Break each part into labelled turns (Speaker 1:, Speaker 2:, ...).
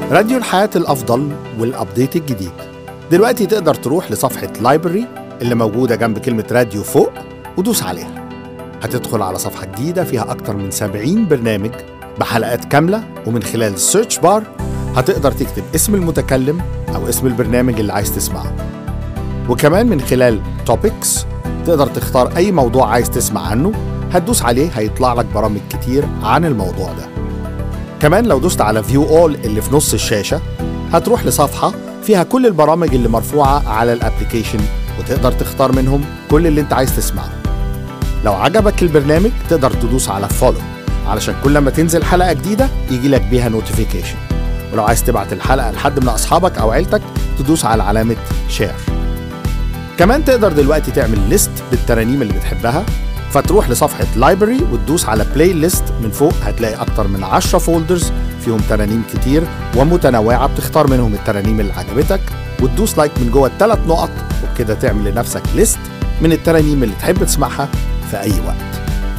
Speaker 1: راديو الحياة الأفضل والأبديت الجديد دلوقتي تقدر تروح لصفحة لايبرري اللي موجودة جنب كلمة راديو فوق ودوس عليها هتدخل على صفحة جديدة فيها أكتر من 70 برنامج بحلقات كاملة ومن خلال السيرش بار هتقدر تكتب اسم المتكلم أو اسم البرنامج اللي عايز تسمعه وكمان من خلال توبكس تقدر تختار أي موضوع عايز تسمع عنه هتدوس عليه هيطلع لك برامج كتير عن الموضوع ده كمان لو دوست على فيو اول اللي في نص الشاشة هتروح لصفحة فيها كل البرامج اللي مرفوعة على الابليكيشن وتقدر تختار منهم كل اللي انت عايز تسمعه لو عجبك البرنامج تقدر تدوس على فولو علشان كل ما تنزل حلقة جديدة يجي لك بيها نوتيفيكيشن ولو عايز تبعت الحلقة لحد من أصحابك أو عيلتك تدوس على علامة شير كمان تقدر دلوقتي تعمل ليست بالترانيم اللي بتحبها فتروح لصفحة لايبرري وتدوس على بلاي ليست من فوق هتلاقي أكتر من 10 فولدرز فيهم ترانيم كتير ومتنوعة بتختار منهم الترانيم اللي عجبتك وتدوس لايك من جوه الثلاث نقط وبكده تعمل لنفسك ليست من الترانيم اللي تحب تسمعها في أي وقت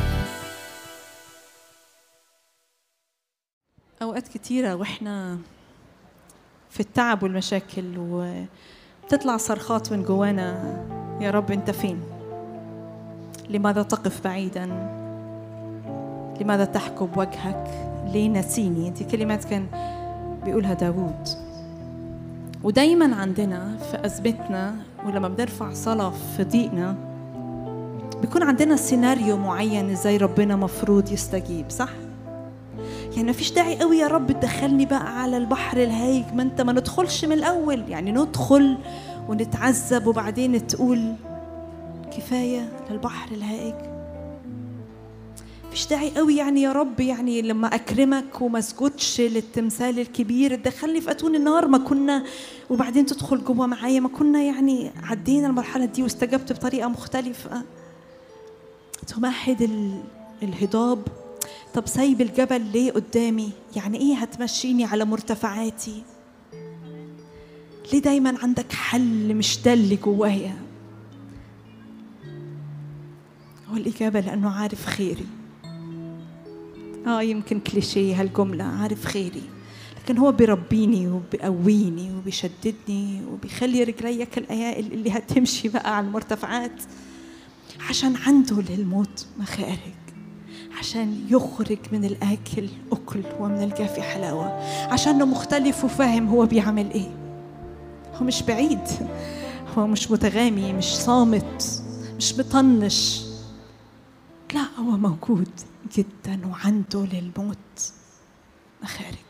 Speaker 2: أوقات كتيرة وإحنا في التعب والمشاكل وتطلع صرخات من جوانا يا رب أنت فين؟ لماذا تقف بعيدا؟ لماذا تحكب وجهك؟ ليه نسيني؟ دي كلمات كان بيقولها داوود ودايما عندنا في أزمتنا ولما بنرفع صلاة في ضيقنا بيكون عندنا سيناريو معين ازاي ربنا مفروض يستجيب صح؟ يعني مفيش داعي قوي يا رب تدخلني بقى على البحر الهايج ما انت ما ندخلش من الاول يعني ندخل ونتعذب وبعدين تقول كفايه للبحر الهائج مفيش داعي قوي يعني يا رب يعني لما اكرمك وما اسجدش للتمثال الكبير تدخلني في اتون النار ما كنا وبعدين تدخل جوه معايا ما كنا يعني عدينا المرحله دي واستجبت بطريقه مختلفه تمهد ال- الهضاب طب سايب الجبل ليه قدامي يعني ايه هتمشيني على مرتفعاتي ليه دايما عندك حل مش ده اللي جوايا هو الإجابة لأنه عارف خيري آه يمكن كليشيه هالجملة عارف خيري لكن هو بيربيني وبيقويني وبيشددني وبيخلي رجلي كالأيائل اللي هتمشي بقى على المرتفعات عشان عنده للموت مخارج عشان يخرج من الآكل أكل ومن الجافي حلاوة عشانه مختلف وفاهم هو بيعمل إيه هو مش بعيد هو مش متغامي مش صامت مش مطنش لا هو موجود جدا وعنده للموت مخارج